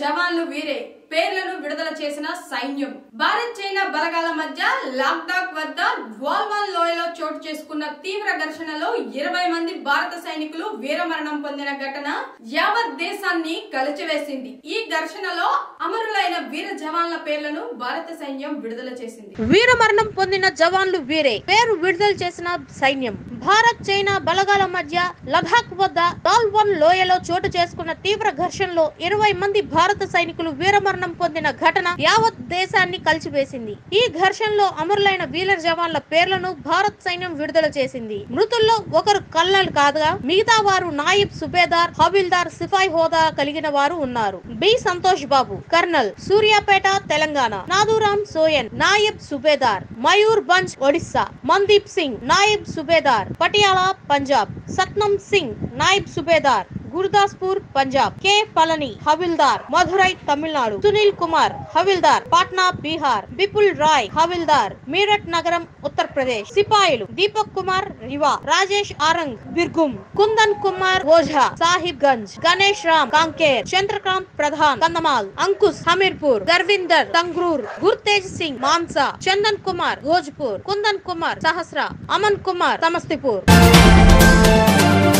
జవాన్లు వీరే పేర్లను విడుదల చేసిన సైన్యం భారత్ చైనా బలగాల మధ్య లాక్డాక్ వద్ద డ్వాల్వాన్ లోయలో చోటు చేసుకున్న తీవ్ర ఘర్షణలో ఇరవై మంది భారత సైనికులు వీరమరణం పొందిన ఘటన యావత్ దేశాన్ని కలిచివేసింది ఈ ఘర్షణలో అమరులైన వీర జవాన్ల పేర్లను భారత సైన్యం విడుదల చేసింది వీరమరణం పొందిన జవాన్లు వీరే పేరు విడుదల చేసిన సైన్యం భారత్ చైనా బలగాల మధ్య లదాఖ్ వద్ద డాల్వన్ లోయలో చోటు చేసుకున్న తీవ్ర ఘర్షణలో ఇరవై మంది భారత సైనికులు వీరమరణం పొందిన ఘటన యావత్ దేశాన్ని కలిచివేసింది ఈ ఘర్షణలో అమరులైన వీర జవాన్ల పేర్లను భారత్ సైన్యం విడుదల చేసింది మృతుల్లో ఒకరు కల్నల్ కాదుగా మిగతా వారు నాయిబ్ సుబేదార్ హవిల్దార్ సిపాయి హోదా కలిగిన వారు ఉన్నారు B Santosh Babu colonel Suryapet Telangana Nuduram Soren Naib Subedar Mayurbhanj Odisha Mandeep Singh Naib Subedar Patiala Punjab Satnam Singh Naib Subedar Gurdaspur Punjab K Palani Havildar Madurai Tamil Nadu Sunil Kumar Havildar Patna Bihar Bipul Roy Havildar Meerut నగరం ఉత్తరప్రదేశ్ సిపాయిలు దీపక్ కుమార్ రివా రాజేష్ ఆరంగ్ బిర్గుమ్ కుందన్ కుమార్ ఓఝా సాహిబ్ గంజ్ గణేష్ రామ్ కాంకేర్ చంద్రకాంత్ ప్రధాన్ కందమాల్ అంకుశ్ హమీర్పూర్ గర్విందర్ తంగ్రూర్ గుర్తేజ్ సింగ్ మాన్సా చందన్ కుమార్ భోజ్పూర్ కుందన్ కుమార్ సహస్ర అమన్ కుమార్ సమస్తిపూర్